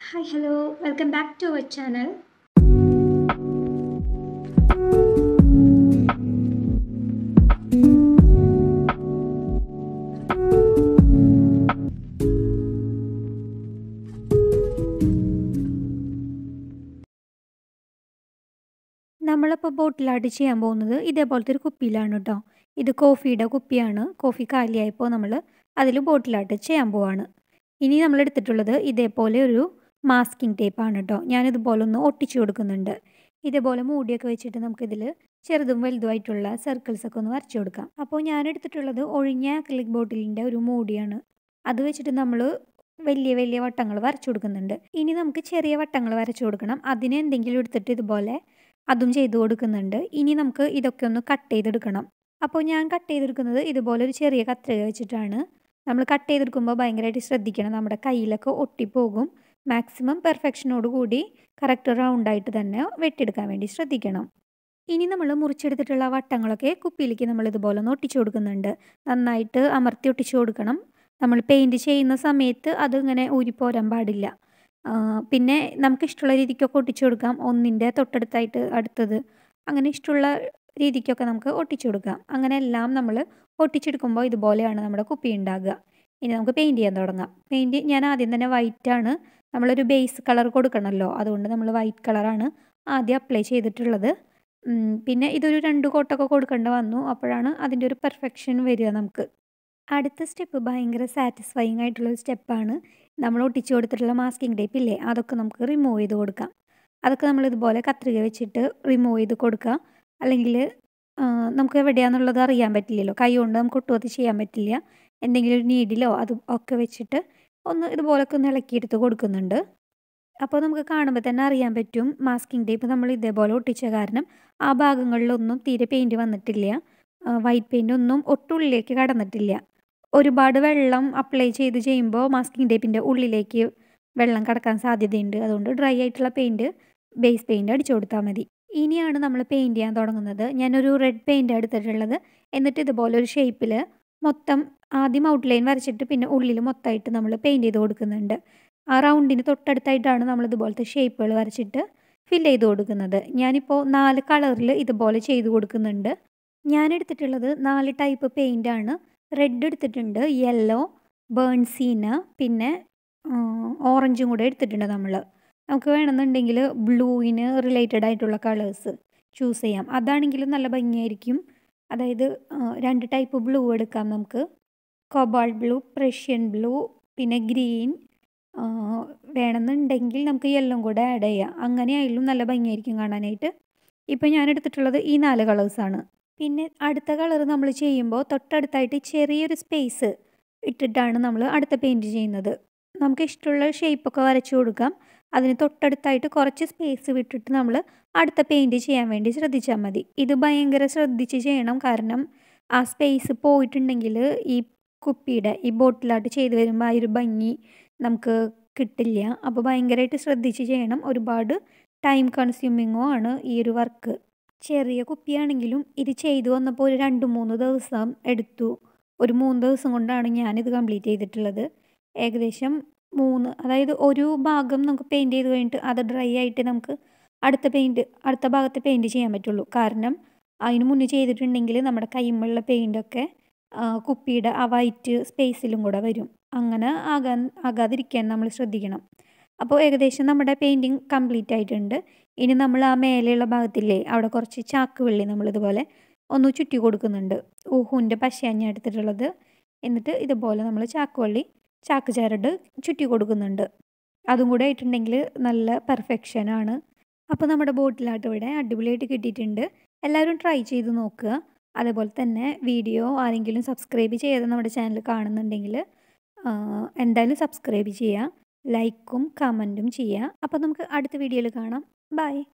Hi, hello, welcome back to our channel. നമ്മളിപ്പോൾ ബോട്ടിലായിട്ട് ചെയ്യാൻ പോകുന്നത് ഇതേപോലത്തെ ഒരു കുപ്പിയിലാണ് കേട്ടോ ഇത് കോഫിയുടെ കുപ്പിയാണ് കോഫി കാലിയായപ്പോൾ നമ്മൾ അതിൽ ബോട്ടിലായിട്ട് ചെയ്യാൻ പോവാണ് ഇനി നമ്മൾ എടുത്തിട്ടുള്ളത് ഇതേപോലെ ഒരു മാസ്കിംഗ് ടേപ്പാണ് കേട്ടോ ഞാനിതുപോലെ ഒന്ന് ഒട്ടിച്ചു കൊടുക്കുന്നുണ്ട് ഇതേപോലെ മൂടിയൊക്കെ വെച്ചിട്ട് നമുക്കിതിൽ ചെറുതും വലുതുമായിട്ടുള്ള സർക്കിൾസ് ഒക്കെ ഒന്ന് വരച്ചു കൊടുക്കാം അപ്പോൾ ഞാൻ എടുത്തിട്ടുള്ളത് ഒഴിഞ്ഞ അക്രിലിക് ബോട്ടിലിൻ്റെ ഒരു മൂടിയാണ് അത് വെച്ചിട്ട് നമ്മൾ വലിയ വലിയ വട്ടങ്ങൾ വരച്ചു കൊടുക്കുന്നുണ്ട് ഇനി നമുക്ക് ചെറിയ വട്ടങ്ങൾ വരച്ചു കൊടുക്കണം അതിന് എന്തെങ്കിലും എടുത്തിട്ട് ഇതുപോലെ അതും ചെയ്തു കൊടുക്കുന്നുണ്ട് ഇനി നമുക്ക് ഇതൊക്കെ ഒന്ന് കട്ട് ചെയ്തെടുക്കണം അപ്പോൾ ഞാൻ കട്ട് ചെയ്തെടുക്കുന്നത് ഇതുപോലെ ഒരു ചെറിയ കത്രിക വെച്ചിട്ടാണ് നമ്മൾ കട്ട് ചെയ്തെടുക്കുമ്പോൾ ഭയങ്കരമായിട്ട് ശ്രദ്ധിക്കണം നമ്മുടെ കയ്യിലൊക്കെ ഒട്ടിപ്പോകും മാക്സിമം പെർഫെക്ഷനോട് കൂടി കറക്റ്റ് റൗണ്ടായിട്ട് തന്നെ വെട്ടിയെടുക്കാൻ വേണ്ടി ശ്രദ്ധിക്കണം ഇനി നമ്മൾ മുറിച്ചെടുത്തിട്ടുള്ള വട്ടങ്ങളൊക്കെ കുപ്പിയിലേക്ക് നമ്മൾ ഇതുപോലെ ഒന്ന് ഒട്ടിച്ചു കൊടുക്കുന്നുണ്ട് നന്നായിട്ട് അമർത്തി ഒട്ടിച്ചു കൊടുക്കണം നമ്മൾ പെയിൻറ് ചെയ്യുന്ന സമയത്ത് അതിങ്ങനെ ഊരിപ്പോരാൻ പാടില്ല പിന്നെ നമുക്ക് ഇഷ്ടമുള്ള രീതിക്കൊക്കെ ഒട്ടിച്ചു കൊടുക്കാം ഒന്നിൻ്റെ തൊട്ടടുത്തായിട്ട് അടുത്തത് അങ്ങനെ ഇഷ്ടമുള്ള രീതിക്കൊക്കെ നമുക്ക് ഒട്ടിച്ചു കൊടുക്കാം അങ്ങനെ എല്ലാം നമ്മൾ ഒട്ടിച്ചെടുക്കുമ്പോൾ ഇതുപോലെയാണ് നമ്മുടെ കുപ്പി ഉണ്ടാകുക ഇനി നമുക്ക് പെയിൻറ് ചെയ്യാൻ തുടങ്ങാം പെയിൻറ് ഞാൻ ആദ്യം തന്നെ വൈറ്റാണ് നമ്മളൊരു ബേസ് കളർ കൊടുക്കണമല്ലോ അതുകൊണ്ട് നമ്മൾ വൈറ്റ് കളറാണ് ആദ്യം അപ്ലൈ ചെയ്തിട്ടുള്ളത് പിന്നെ ഇതൊരു രണ്ട് കോട്ടൊക്കെ കൊടുക്കേണ്ട വന്നു അപ്പോഴാണ് അതിൻ്റെ ഒരു പെർഫെക്ഷൻ വരിക നമുക്ക് അടുത്ത സ്റ്റെപ്പ് ഭയങ്കര സാറ്റിസ്ഫൈങ് ആയിട്ടുള്ളൊരു സ്റ്റെപ്പാണ് നമ്മൾ ഒട്ടിച്ചു കൊടുത്തിട്ടുള്ള മാസ്കിംഗ് ടേപ്പ് ഇല്ലേ അതൊക്കെ നമുക്ക് റിമൂവ് ചെയ്ത് കൊടുക്കാം അതൊക്കെ നമ്മൾ ഇതുപോലെ കത്രിക വെച്ചിട്ട് റിമൂവ് ചെയ്ത് കൊടുക്കുക അല്ലെങ്കിൽ നമുക്ക് എവിടെയാണെന്നുള്ളത് അറിയാൻ പറ്റില്ലല്ലോ കൈ കൊണ്ട് നമുക്ക് ഒട്ടും അത് ചെയ്യാൻ പറ്റില്ല എന്തെങ്കിലും ഒരു നീഡിലോ അത് ഒക്കെ വെച്ചിട്ട് ഒന്ന് ഇതുപോലൊക്കെ ഒന്ന് ഇളക്കിയെടുത്ത് കൊടുക്കുന്നുണ്ട് അപ്പോൾ നമുക്ക് കാണുമ്പോൾ തന്നെ അറിയാൻ പറ്റും മാസ്കിംഗ് ടേപ്പ് നമ്മൾ ഇതേപോലെ ഒട്ടിച്ച കാരണം ആ ഭാഗങ്ങളിലൊന്നും തീരെ പെയിൻറ്റ് വന്നിട്ടില്ല വൈറ്റ് പെയിൻ്റ് ഒന്നും ഒട്ടുള്ളിലേക്ക് കടന്നിട്ടില്ല ഒരുപാട് വെള്ളം അപ്ലൈ ചെയ്ത് ചെയ്യുമ്പോൾ മാസ്കിംഗ് ടേപ്പിൻ്റെ ഉള്ളിലേക്ക് വെള്ളം കടക്കാൻ സാധ്യതയുണ്ട് അതുകൊണ്ട് ഡ്രൈ ആയിട്ടുള്ള പെയിൻറ്റ് ബേസ് പെയിൻറ്റ് അടിച്ചു കൊടുത്താൽ മതി ഇനിയാണ് നമ്മൾ പെയിൻറ്റ് ചെയ്യാൻ തുടങ്ങുന്നത് ഞാനൊരു റെഡ് പെയിൻറ്റ് എടുത്തിട്ടുള്ളത് എന്നിട്ട് ഇതുപോലെ ഒരു ഷേപ്പിൽ മൊത്തം ആദ്യം ഔട്ട്ലൈൻ വരച്ചിട്ട് പിന്നെ ഉള്ളിൽ മൊത്തമായിട്ട് നമ്മൾ പെയിൻറ്റ് ചെയ്ത് കൊടുക്കുന്നുണ്ട് ആ റൗണ്ടിന് തൊട്ടടുത്തായിട്ടാണ് നമ്മൾ ഇതുപോലത്തെ ഷേപ്പുകൾ വരച്ചിട്ട് ഫില്ല് ചെയ്ത് കൊടുക്കുന്നത് ഞാനിപ്പോൾ നാല് കളറിൽ ഇതുപോലെ ചെയ്ത് കൊടുക്കുന്നുണ്ട് ഞാൻ എടുത്തിട്ടുള്ളത് നാല് ടൈപ്പ് പെയിൻ്റാണ് റെഡ് എടുത്തിട്ടുണ്ട് യെല്ലോ ബേൺസീന പിന്നെ ഓറഞ്ചും കൂടെ എടുത്തിട്ടുണ്ട് നമ്മൾ നമുക്ക് വേണമെന്നുണ്ടെങ്കിൽ ബ്ലൂവിന് റിലേറ്റഡ് ആയിട്ടുള്ള കളേഴ്സ് ചൂസ് ചെയ്യാം അതാണെങ്കിലും നല്ല ഭംഗിയായിരിക്കും അതായത് രണ്ട് ടൈപ്പ് ബ്ലൂ എടുക്കാം നമുക്ക് കൊബാൾട്ട് ബ്ലൂ പ്രഷ്യൻ ബ്ലൂ പിന്നെ ഗ്രീൻ വേണമെന്നുണ്ടെങ്കിൽ നമുക്ക് യെല്ലോ കൂടെ ആഡ് ചെയ്യാം അങ്ങനെയായാലും നല്ല ഭംഗിയായിരിക്കും കാണാനായിട്ട് ഇപ്പോൾ ഞാൻ എടുത്തിട്ടുള്ളത് ഈ നാല് കളേഴ്സാണ് പിന്നെ അടുത്ത കളർ നമ്മൾ ചെയ്യുമ്പോൾ തൊട്ടടുത്തായിട്ട് ചെറിയൊരു സ്പേസ് ഇട്ടിട്ടാണ് നമ്മൾ അടുത്ത പെയിൻറ്റ് ചെയ്യുന്നത് നമുക്ക് ഇഷ്ടമുള്ള ഷേപ്പൊക്കെ വരച്ചു കൊടുക്കാം അതിന് തൊട്ടടുത്തായിട്ട് കുറച്ച് സ്പേസ് വിട്ടിട്ട് നമ്മൾ അടുത്ത പെയിൻറ്റ് ചെയ്യാൻ വേണ്ടി ശ്രദ്ധിച്ചാൽ മതി ഇത് ഭയങ്കര ശ്രദ്ധിച്ച് ചെയ്യണം കാരണം ആ സ്പേസ് പോയിട്ടുണ്ടെങ്കിൽ ഈ കുപ്പിയുടെ ഈ ബോട്ടിലായിട്ട് ചെയ്ത് വരുമ്പോൾ ആ ഒരു ഭംഗി നമുക്ക് കിട്ടില്ല അപ്പോൾ ഭയങ്കരമായിട്ട് ശ്രദ്ധിച്ച് ചെയ്യണം ഒരുപാട് ടൈം കൺസ്യൂമിങ്ങോ ആണ് ഈ ഒരു വർക്ക് ചെറിയ കുപ്പിയാണെങ്കിലും ഇത് ചെയ്തു വന്നപ്പോൾ ഒരു രണ്ട് മൂന്ന് ദിവസം എടുത്തു ഒരു മൂന്ന് ദിവസം കൊണ്ടാണ് ഞാനിത് കംപ്ലീറ്റ് ചെയ്തിട്ടുള്ളത് ഏകദേശം മൂന്ന് അതായത് ഒരു ഭാഗം നമുക്ക് പെയിൻറ്റ് ചെയ്ത് കഴിഞ്ഞിട്ട് അത് ഡ്രൈ ആയിട്ട് നമുക്ക് അടുത്ത പെയിൻറ്റ് അടുത്ത ഭാഗത്ത് പെയിൻറ്റ് ചെയ്യാൻ പറ്റുള്ളൂ കാരണം അതിന് മുന്നേ ചെയ്തിട്ടുണ്ടെങ്കിൽ നമ്മുടെ കൈമുള്ള പെയിൻ്റൊക്കെ കുപ്പിയുടെ ആ വൈറ്റ് സ്പേസിലും കൂടെ വരും അങ്ങനെ ആകാൻ ആകാതിരിക്കാൻ നമ്മൾ ശ്രദ്ധിക്കണം അപ്പോൾ ഏകദേശം നമ്മുടെ പെയിൻറ്റിങ് കംപ്ലീറ്റ് ആയിട്ടുണ്ട് ഇനി നമ്മൾ ആ മേലെയുള്ള ഭാഗത്തില്ലേ അവിടെ കുറച്ച് ചാക്ക് വെള്ളി നമ്മളിതുപോലെ ഒന്ന് ചുറ്റി കൊടുക്കുന്നുണ്ട് ഊഹുവിൻ്റെ പശയാണ് ഞാൻ എടുത്തിട്ടുള്ളത് എന്നിട്ട് ഇതുപോലെ നമ്മൾ ചാക്ക് വള്ളി ചാക്ക് ചരട് ചുറ്റി കൊടുക്കുന്നുണ്ട് അതും കൂടെ ആയിട്ടുണ്ടെങ്കിൽ നല്ല പെർഫെക്ഷനാണ് അപ്പോൾ നമ്മുടെ ബോട്ടിലാട്ട് ഇവിടെ അടിപൊളിയായിട്ട് കിട്ടിയിട്ടുണ്ട് എല്ലാവരും ട്രൈ ചെയ്ത് നോക്കുക അതേപോലെ തന്നെ വീഡിയോ ആരെങ്കിലും സബ്സ്ക്രൈബ് ചെയ്യാതെ നമ്മുടെ ചാനൽ കാണുന്നുണ്ടെങ്കിൽ എന്തായാലും സബ്സ്ക്രൈബ് ചെയ്യുക ലൈക്കും കമൻറ്റും ചെയ്യുക അപ്പോൾ നമുക്ക് അടുത്ത വീഡിയോയിൽ കാണാം ബൈ